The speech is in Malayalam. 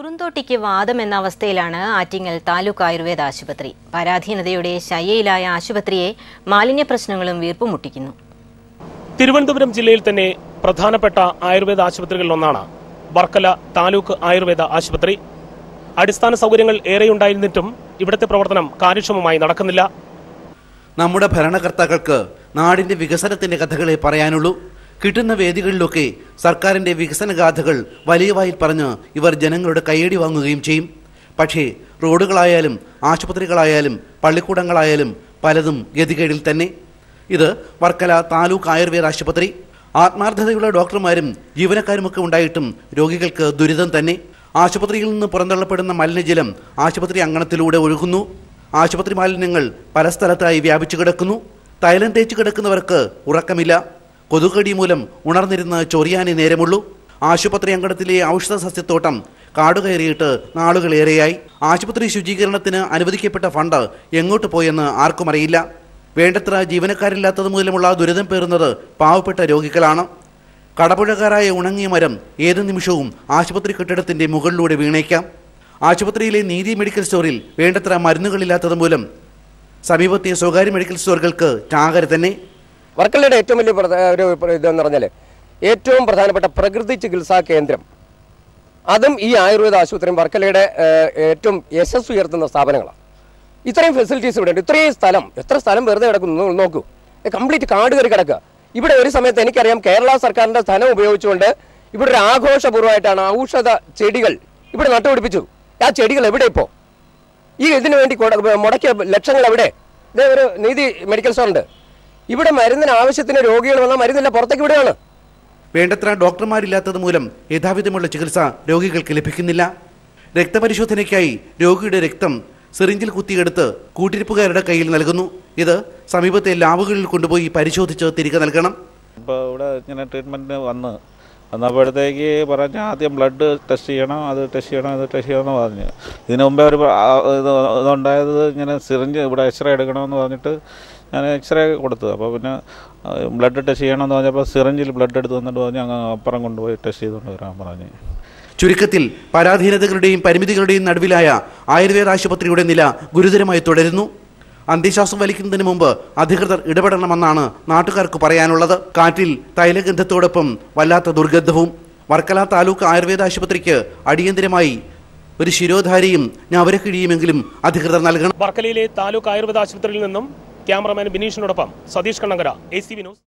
കുറുന്തോട്ടിക്ക് വാദം എന്ന അവസ്ഥയിലാണ് ആറ്റിങ്ങൽ താലൂക്ക് ആയുർവേദ ആശുപത്രി പരാധീനതയുടെ ശയ്യയിലായ ആശുപത്രിയെ മാലിന്യ പ്രശ്നങ്ങളും വീർപ്പുമുട്ടിക്കുന്നു തിരുവനന്തപുരം ജില്ലയിൽ തന്നെ പ്രധാനപ്പെട്ട ആയുർവേദ ആശുപത്രികളിലൊന്നാണ് വർക്കല താലൂക്ക് ആയുർവേദ ആശുപത്രി അടിസ്ഥാന സൗകര്യങ്ങൾ ഏറെയുണ്ടായിരുന്നിട്ടും ഇവിടുത്തെ പ്രവർത്തനം കാര്യക്ഷമമായി നടക്കുന്നില്ല നമ്മുടെ ഭരണകർത്താക്കൾക്ക് നാടിന്റെ വികസനത്തിന്റെ കഥകളെ പറയാനുള്ളൂ കിട്ടുന്ന വേദികളിലൊക്കെ സർക്കാരിന്റെ വികസന ഗാഥകൾ വലിയ വായിൽ പറഞ്ഞ് ഇവർ ജനങ്ങളുടെ കയ്യടി വാങ്ങുകയും ചെയ്യും പക്ഷേ റോഡുകളായാലും ആശുപത്രികളായാലും പള്ളിക്കൂടങ്ങളായാലും പലതും ഗതികേടിൽ തന്നെ ഇത് വർക്കല താലൂക്ക് ആയുർവേദ ആശുപത്രി ആത്മാർത്ഥതയുള്ള ഡോക്ടർമാരും ജീവനക്കാരുമൊക്കെ ഉണ്ടായിട്ടും രോഗികൾക്ക് ദുരിതം തന്നെ ആശുപത്രിയിൽ നിന്ന് പുറന്തള്ളപ്പെടുന്ന മലിനജലം ആശുപത്രി അങ്കണത്തിലൂടെ ഒഴുകുന്നു ആശുപത്രി മാലിന്യങ്ങൾ പല സ്ഥലത്തായി വ്യാപിച്ചു കിടക്കുന്നു തൈലം തേച്ച് കിടക്കുന്നവർക്ക് ഉറക്കമില്ല കൊതുകടി മൂലം ഉണർന്നിരുന്ന് ചൊറിയാനേ നേരമുള്ളൂ ആശുപത്രി അങ്കണത്തിലെ ഔഷധ സസ്യത്തോട്ടം കാടുകയറിയിട്ട് നാളുകളേറെയായി ആശുപത്രി ശുചീകരണത്തിന് അനുവദിക്കപ്പെട്ട ഫണ്ട് എങ്ങോട്ട് പോയെന്ന് ആർക്കും അറിയില്ല വേണ്ടത്ര ജീവനക്കാരില്ലാത്തത് മൂലമുള്ള ദുരിതം പേറുന്നത് പാവപ്പെട്ട രോഗികളാണ് കടപുഴകാരായ ഉണങ്ങിയ മരം ഏത് നിമിഷവും ആശുപത്രി കെട്ടിടത്തിന്റെ മുകളിലൂടെ വീണേക്കാം ആശുപത്രിയിലെ നീതി മെഡിക്കൽ സ്റ്റോറിൽ വേണ്ടത്ര മരുന്നുകളില്ലാത്തത് മൂലം സമീപത്തെ സ്വകാര്യ മെഡിക്കൽ സ്റ്റോറുകൾക്ക് ചാകര തന്നെ വർക്കലയുടെ ഏറ്റവും വലിയ പ്രധ- ഒരു പ്ര- ഇതെന്ന് പറഞ്ഞാൽ ഏറ്റവും പ്രധാനപ്പെട്ട പ്രകൃതി ചികിത്സാ കേന്ദ്രം അതും ഈ ആയുർവേദ ആശുപത്രിയും വർക്കലയുടെ ഏഹ്, ഏറ്റവും യശസ് ഉയർത്തുന്ന സ്ഥാപനങ്ങളാണ് ഇത്രയും ഫെസിലിറ്റീസ് ഇവിടെ ഉണ്ട് ഇത്രയും സ്ഥലം എത്ര സ്ഥലം വെറുതെ കിടക്കുന്നു നിങ്ങൾ നോക്കൂ കംപ്ലീറ്റ് കാട് കയറി കിടക്കുക ഇവിടെ ഒരു സമയത്ത് എനിക്കറിയാം കേരള സർക്കാരിന്റെ ധനം ഉപയോഗിച്ചുകൊണ്ട് ഇവിടെ ഒരു ആഘോഷപൂർവ്വമായിട്ടാണ് ഔഷധ ചെടികൾ ഇവിടെ നട്ടുപിടിപ്പിച്ചു ആ ചെടികൾ എവിടെ ഇപ്പോൾ ഈ ഇതിനു വേണ്ടി കൊട- മുടക്കിയ ലക്ഷങ്ങൾ എവിടെ ഇതേ ഒരു നീതി മെഡിക്കൽ സ്റ്റോർ ഉണ്ട് ഇവിടെ മരുന്നിന് ആവശ്യത്തിന് രോഗികൾ വന്നാൽ മരുന്നില്ല പുറത്തേക്ക് വിടുകയാണ് വേണ്ടത്ര ഡോക്ടർമാരില്ലാത്തത് മൂലം യഥാവിധമുള്ള ചികിത്സ രോഗികൾക്ക് ലഭിക്കുന്നില്ല രക്തപരിശോധനയ്ക്കായി രോഗിയുടെ രക്തം സിറിഞ്ചിൽ കുത്തിയെടുത്ത് കൂട്ടിരിപ്പുകാരുടെ കയ്യിൽ നൽകുന്നു ഇത് സമീപത്തെ ലാബുകളിൽ കൊണ്ടുപോയി പരിശോധിച്ച് തിരികെ നൽകണം ഇപ്പോൾ ഇവിടെ ഇങ്ങനെ ട്രീറ്റ്മെൻറ്റിന് വന്ന് വന്നപ്പോഴത്തേക്ക് പറഞ്ഞ് ആദ്യം ബ്ലഡ് ടെസ്റ്റ് ചെയ്യണം അത് ടെസ്റ്റ് ചെയ്യണം ഇത് ടെസ്റ്റ് ചെയ്യണമെന്ന് പറഞ്ഞു ഇതിനു മുമ്പേ ഒരു പ്ര- ആ ഇത് ഇതുണ്ടായത് ഇങ്ങനെ സിറിഞ്ച് ഇവിടെ എക്സ്റേ എടുക്കണമെന്ന് പറഞ്ഞിട്ട് ഞാൻ എക്സ്റേ കൊടുത്തു അപ്പോൾ പിന്നെ ബ്ലഡ് ടെസ്റ്റ് ചെയ്യണമെന്ന് പറഞ്ഞപ്പോൾ സിറിഞ്ചിൽ ബ്ലഡ് എടുത്ത് വന്നിട്ട് പറഞ്ഞ് അങ്ങ് അപ്പുറം കൊണ്ടുപോയി ടെസ്റ്റ് ചെയ്തുകൊണ്ട് വരാൻ പറഞ്ഞു ചുരുക്കത്തിൽ പരാധീനതകളുടെയും പരിമിതികളുടെയും നടുവിലായ ആയുർവേദ ആശുപത്രിയുടെ നില ഗുരുതരമായി തുടരുന്നു അന്ത്യശ്വാസം വലിക്കുന്നതിന് മുമ്പ് അധികൃതർ ഇടപെടണമെന്നാണ് നാട്ടുകാർക്ക് പറയാനുള്ളത് കാറ്റിൽ തൈലഗന്ധത്തോടൊപ്പം വല്ലാത്ത ദുർഗന്ധവും വർക്കല താലൂക്ക് ആയുർവേദ ആശുപത്രിക്ക് അടിയന്തരമായി ഒരു ശിരോധാരിയും ഞവരക്കിഴിയുമെങ്കിലും അധികൃതർ നൽകണം വർക്കലയിലെ താലൂക്ക് ആയുർവേദ ആശുപത്രിയിൽ നിന്നും ക്യാമറമാൻ ബിനീഷിനോടൊപ്പം Satheesh Kannankara A C V news